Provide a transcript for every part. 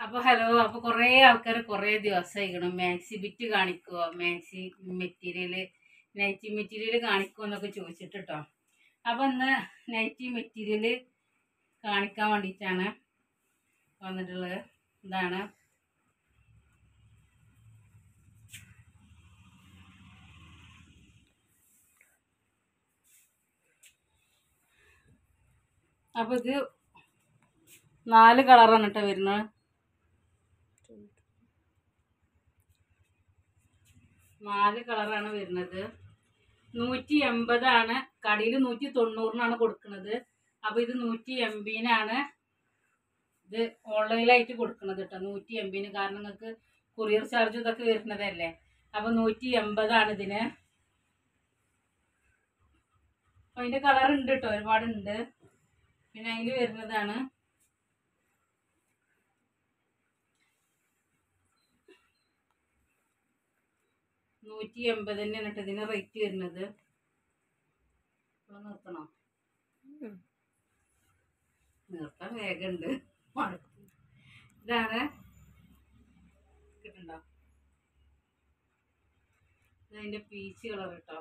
അപ്പൊ ഹലോ അപ്പൊ കുറേ ആൾക്കാർ കുറേ ദിവസമായിക്കണം മാക്സി ബിറ്റ് കാണിക്കുവോ മാക്സി മെറ്റീരിയല് നൈറ്റി മെറ്റീരിയൽ കാണിക്കുമോ എന്നൊക്കെ ചോദിച്ചിട്ട് കേട്ടോ അപ്പൊ ഇന്ന് നൈറ്റി മെറ്റീരിയൽ കാണിക്കാൻ വേണ്ടിയിട്ടാണ് വന്നിട്ടുള്ളത് ഇതാണ് അപ്പൊ ഇത് നാല് കളറാണ് കേട്ടോ വരുന്നത് നാല് കളറാണ് വരുന്നത് നൂറ്റി എൺപതാണ് കടയിൽ നൂറ്റി തൊണ്ണൂറിനാണ് കൊടുക്കുന്നത് അപ്പോൾ ഇത് നൂറ്റി എൺപതിനാണ് ഇത് ഓൺലൈനിലായിട്ട് കൊടുക്കുന്നത് കേട്ടോ നൂറ്റി എൺപതിന് കാരണം നിങ്ങൾക്ക് കൊറിയർ ചാർജ് ഇതൊക്കെ വരുന്നതല്ലേ അപ്പോൾ നൂറ്റി എൺപതാണ് ഇതിന് അപ്പോൾ അതിൻ്റെ കളർ ഉണ്ട് കേട്ടോ ഒരുപാടുണ്ട് പിന്നെ അതിൽ വരുന്നതാണ് നൂറ്റി എൺപത് തന്നെയാണ് കേട്ടോ ഇതിന് റേറ്റ് വരുന്നത് ഇവിടെ നിർത്തണോ നിർത്താൻ വേഗമുണ്ട് ഇതാണ് കിട്ടണ്ടോ ഇതിന്റെ പീച്ച് കളർ കേട്ടോ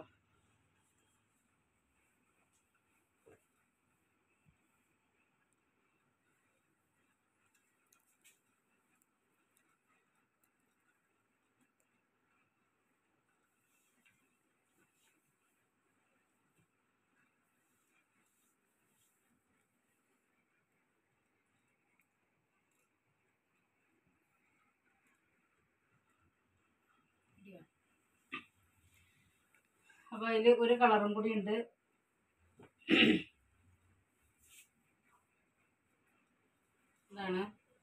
അപ്പൊ അതില് ഒരു കളറും കൂടി ഉണ്ട് ഇതാണ്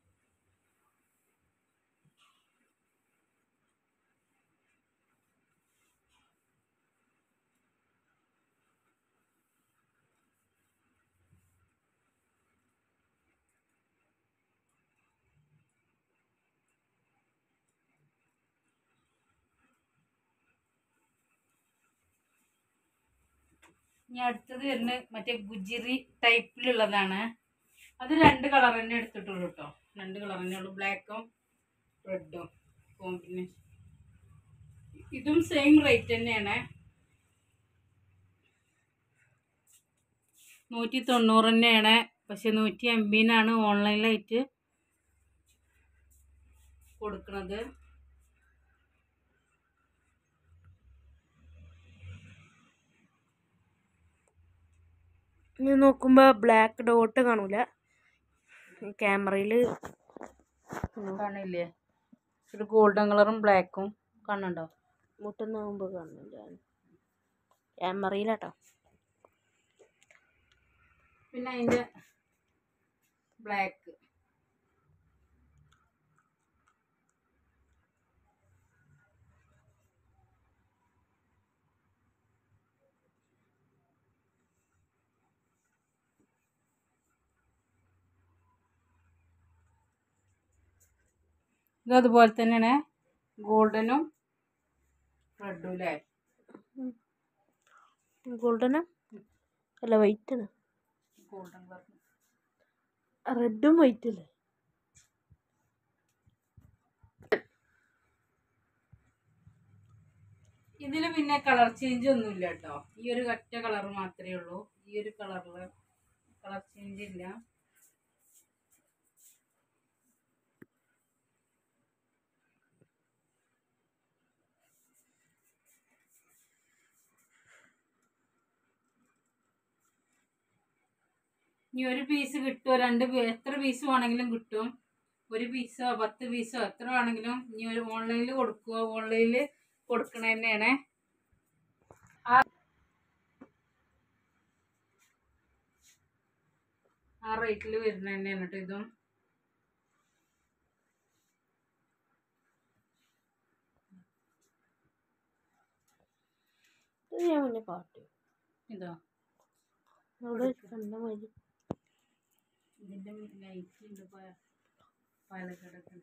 ഇനി അടുത്തത് വരുന്നത് മറ്റേ ഗുജിറി ടൈപ്പിലുള്ളതാണ് അത് രണ്ട് കളർ തന്നെ എടുത്തിട്ടുള്ളൂ കേട്ടോ രണ്ട് കളർ തന്നെ ഉള്ളൂ ബ്ലാക്കും റെഡും കോമ്പിനേഷൻ ഇതും സെയിം റേറ്റ് തന്നെയാണ് നൂറ്റി തൊണ്ണൂറ് തന്നെയാണ് പക്ഷെ നൂറ്റി എൺപതിനാണ് ഓൺലൈനിലായിട്ട് കൊടുക്കുന്നത് ഇനി നോക്കുമ്പോ ബ്ലാക്ക് ഡോട്ട് കാണൂല ക്യാമറയിൽ കാണില്ലേ ഒരു ഗോൾഡൻ കളറും ബ്ലാക്കും കാണുന്നുണ്ടോ മുട്ടുന്ന മുമ്പ് കാണുന്നില്ല ക്യാമറയിലാട്ടോ പിന്നെ അതിൻ്റെ ബ്ലാക്ക് ഇത് അതുപോലെ തന്നെയാണ് ഗോൾഡനും റെഡും അല്ലേ ഗോൾഡനാ അല്ല വൈറ്റ് ആണ് ഗോൾഡൻ കളർ റെഡും വൈറ്റ് അല്ലേ ഇതിൽ പിന്നെ കളർ ചേഞ്ച് ഒന്നുമില്ല കേട്ടോ ഈ ഒരു ഒറ്റ കളർ മാത്രമേ ഉള്ളൂ ഈ ഒരു കളറിൽ കളർ ചേഞ്ച് ഇല്ല ഇനി ഒരു പീസ് കിട്ടുമോ രണ്ട് പീ- എത്ര പീസ് വേണമെങ്കിലും കിട്ടും ഒരു പീസോ പത്ത് പീസോ എത്ര വേണമെങ്കിലും ഇനി ഒരു ഓൺലൈനിൽ കൊടുക്കുമോ ഓൺലൈനിൽ കൊടുക്കണ തന്നെയാണ് ആ ആ റേറ്റിൽ വരുന്ന തന്നെയാണ് കേട്ടോ ഇതും ഇത് ഞാൻ മുന്നേ പാട്ട് ഇതോ അവിടെ കണ്ട മതി ഇതിന്റെ ലൈറ്റ് ഉണ്ട് പ- പാലക്കാടൊക്കെ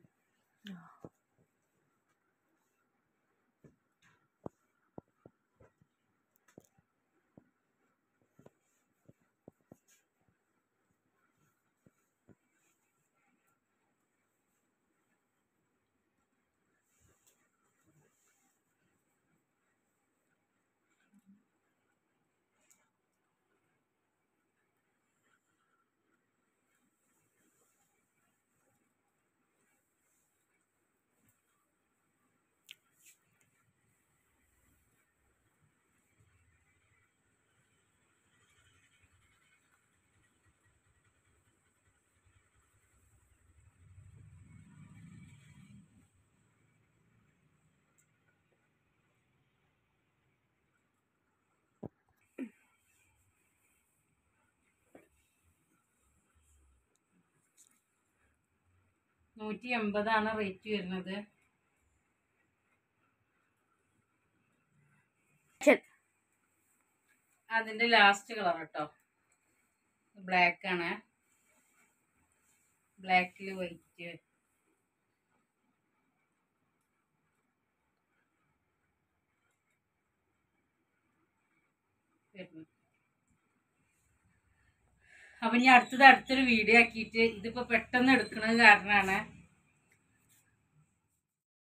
നൂറ്റി എൺപതാണ് റേറ്റ് വരുന്നത് ശരി. അതിന്റെ ലാസ്റ്റ് കളർ കേട്ടോ ബ്ലാക്ക് ആണ് ബ്ലാക്കിൽ വൈറ്റ് വരുന്നത് അപ്പൊ ഞാൻ അടുത്തത് അടുത്തൊരു വീഡിയോ ആക്കിയിട്ട് ഇതിപ്പോ പെട്ടെന്ന് എടുക്കുന്നത് കാരണമാണ്